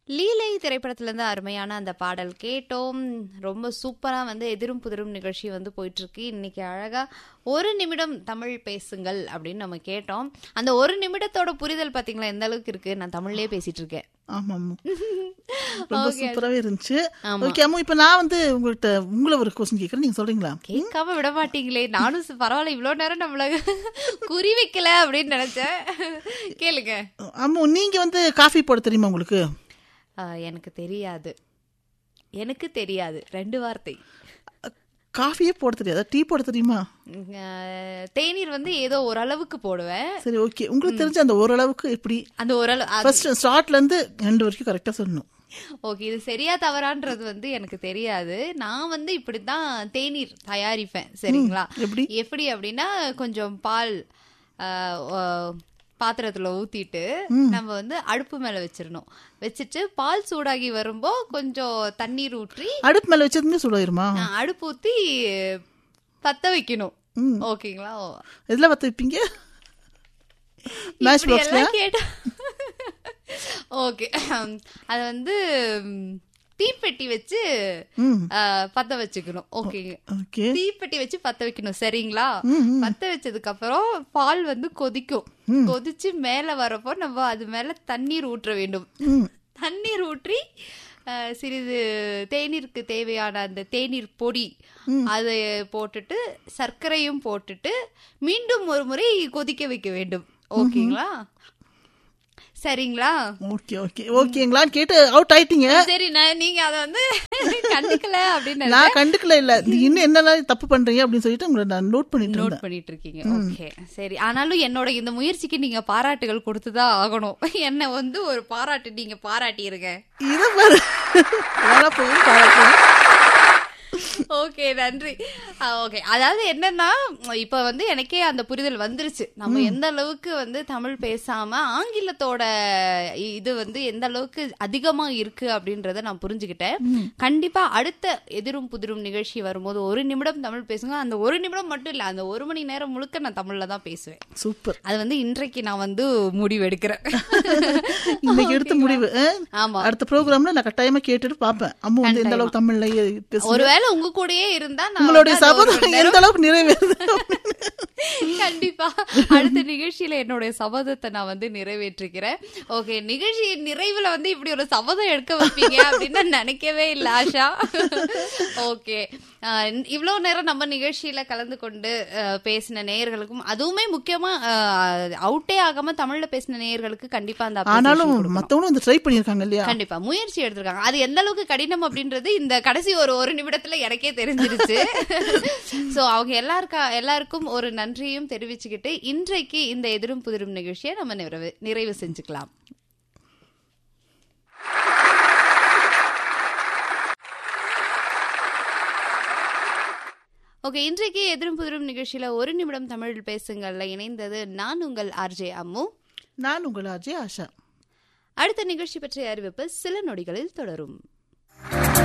லீலை திரைப்படத்திலேருந்து அருமையான அந்த பாடல் கேட்டோம் ரொம்ப சூப்பராக வந்து எதிரும் புதிரும் நிகழ்ச்சி வந்து போயிட்டுருக்கு இன்னைக்கு அழகாக ஒரு நிமிடம் தமிழ் பேசுங்கள் அப்படின்னு நம்ம கேட்டோம் அந்த ஒரு நிமிடத்தோட புரிதல் பார்த்தீங்களா எந்த அளவுக்கு இருக்கு நான் தமிழ்லேயே பேசிட்டு இருக்கேன் ஆமா ஆமா ரொம்ப Okay. சூப்பராகவே இருந்துச்சு ஆமா. ஓகே அம்மா இப்போ நான் வந்து உங்கள்கிட்ட உங்களை ஒரு கொஸ்டின் கேட்குறேன் நீங்க சொல்றீங்களா கேட்காம விட மாட்டீங்களே நானும் ச- பரவாயில்ல இவ்வளோ நேரம் நம்மள குறி வைக்கல அப்படின்னு நினைச்சேன் கேளுங்க அம்மா நீங்க வந்து காஃபி போட தெரியுமா உங்களுக்கு ஆ, எனக்கு தெரியாது எனக்கு தெரியாது ரெண்டு வார்த்தை காஃபியே போட தெரியாதா டீ போட தெரியுமா ஆ, தேநீர் வந்து ஏதோ ஓரளவுக்கு போடுவேன் சரி ஓகே உங்களுக்கு தெரிஞ்ச அந்த ஓரளவுக்கு எப்படி அந்த ஓரளவு அது- ஃபர்ஸ்ட் ஸ்டார்ட்ல இருந்து எண்டு வரைக்கும் கரெக்டா சொல்லணும் ஓகே இது சரியா தவறான்றது வந்து எனக்கு தெரியாது நான் வந்து இப்படித்தான் தேநீர் தயாரிப்பேன் சரிங்களா எப்படி எப்படி அப்படின்னா கொஞ்சம் பால் ஆ, ஆ, பாத்திரத்துல ஊத்திட்டு நம்ம வந்து அடுப்பு மேல வச்சிடணும் வச்சுட்டு பால் சூடாகி வரும்போ கொஞ்சம் தண்ணீர் ஊற்றி அடுப்பு மேல வச்சதுமே சூடாயிருமா ஆ, அடுப்பு ஊத்தி பத்த வைக்கணும் ம். ஓகேங்களா எதுல பத்த வைப்பீங்க மேட்ச் இப்படி பாக்ஸ்ல எல்லாம் கேட்டா ஓகே அது வந்து ம், தீப்பெட்டி வச்சு ம் ஆ, பத்த வச்சுக்கணும் ஓகேங்க ஓகே தீப்பெட்டி வச்சு பத்த வைக்கணும் சரிங்களா பத்த வச்சதுக்கு அப்புறம் பால் வந்து கொதிக்கும் கொதிச்சு மேல வரப்போ நம்ம அது மேல தண்ணீர் ஊற்ற வேண்டும் ம் தண்ணீர் ஊற்றி அஹ், சிறிது தேநீருக்கு தேவையான அந்த தேநீர் பொடி அதை போட்டுட்டு சர்க்கரையும் போட்டுட்டு மீண்டும் ஒரு முறை கொதிக்க வைக்க வேண்டும் ஓகேங்களா சரிங்களா ஓகே ஓகே ஓகேங்களான்னு கேட்டு அவுட் ஆயிட்டீங்க சரி நான் நீங்க அதை வந்து கண்டுக்கல அப்படின்னு நான் கண்டுக்கல இல்ல நீ இன்னும் என்னெல்லாம் தப்பு பண்றீங்க அப்படின்னு சொல்லிட்டு உங்களை நான் நோட் பண்ணிட்டு நோட் இருந்தேன் பண்ணிட்டு இருக்கீங்க ஓகே சரி ஆனாலும் என்னோட இந்த முயற்சிக்கு நீங்க பாராட்டுகள் கொடுத்துதான் ஆகணும் என்ன வந்து ஒரு பாராட்டு நீங்க பாராட்டிருங்க இதை பாரு வேணா போய் பாராட்டுறேன் ஓகே நன்றி ஓகே அதாவது என்னன்னா இப்ப வந்து எனக்கே அந்த புரிதல் வந்துருச்சு நம்ம எந்த அளவுக்கு வந்து தமிழ் பேசாம ஆங்கிலத்தோட இது வந்து எந்த அளவுக்கு அதிகமா இருக்கு அப்படின்றத நான் புரிஞ்சுக்கிட்டேன் கண்டிப்பா அடுத்த எதிரும் புதிரும் நிகழ்ச்சி வரும்போது ஒரு நிமிடம் தமிழ் பேசுங்க அந்த ஒரு நிமிடம் மட்டும் இல்ல அந்த ஒரு மணி நேரம் முழுக்க நான் தமிழ்ல தான் பேசுவேன் சூப்பர் அது வந்து இன்றைக்கு நான் வந்து முடிவு எடுக்கிறேன் இன்னைக்கு எடுத்த முடிவு ஆ? ஆமா அடுத்த ப்ரோக்ராம்ல நான் கட்டாயமா கேட்டுட்டு பாப்பேன் அம்மா வந்து எந்த அளவுக்கு தமிழ்ல பேசு ஒருவேளை உங்க கூடயே இருந்தா நான் உங்களுடைய வந்து அந்த ஒரு சபதம் மணி எந்த அளவுக்கு நிறைவேறுது கண்டிப்பா அடுத்த நிகழ்ச்சியில என்னுடைய சபதத்தை நான் வந்து நிறைவேற்றிக்கிறேன் ஓகே நிகழ்ச்சியின் நிறைவுல வந்து இப்படி ஒரு சபதம் எடுக்க வைப்பீங்க அப்படின்னு நான் நினைக்கவே இல்ல ஆஷா ஓகே இவ்வளவு நேரம் நம்ம நிகழ்ச்சியில கலந்து கொண்டு அஹ், பேசின நேயர்களுக்கும் அதுவுமே முக்கியமா அவுட்டே ஆகாம தமிழ்ல பேசின நேயர்களுக்கு கண்டிப்பா அந்த appreciation ஆனாலும் கொடுக்கணும். மத்தவங்களும் வந்து ட்ரை பண்ணிருக்காங்க இல்லையா கண்டிப்பா முயற்சி எடுத்திருக்காங்க அது எந்த அளவுக்கு கடினம் அப்படின்றது இந்த கடைசி ஒரு ஒரு நிமிடத்துல எனக்கே தெரிஞ்சிருச்சு சோ அவங்க எல்லாருக்கா எல்லாருக்கும் ஒரு நன்றியும் தெரிவிச்சுக்கிட்டு இன்றைக்கு இந்த எதிரும் புதிரும் நிகழ்ச்சியை நம்ம நிறைவு நிறைவு செஞ்சுக்கலாம் ஓகே இன்றைக்கு எதிரும் புதிரும் நிகழ்ச்சியில ஒரு நிமிடம் தமிழில் பேசுங்கள்ல இணைந்தது நான் உங்கள் ஆர்ஜே அம்மு நான் உங்கள் அஜய் ஆஷா அடுத்த நிகழ்ச்சி பற்றிய அறிவிப்பு சில நொடிகளில் தொடரும்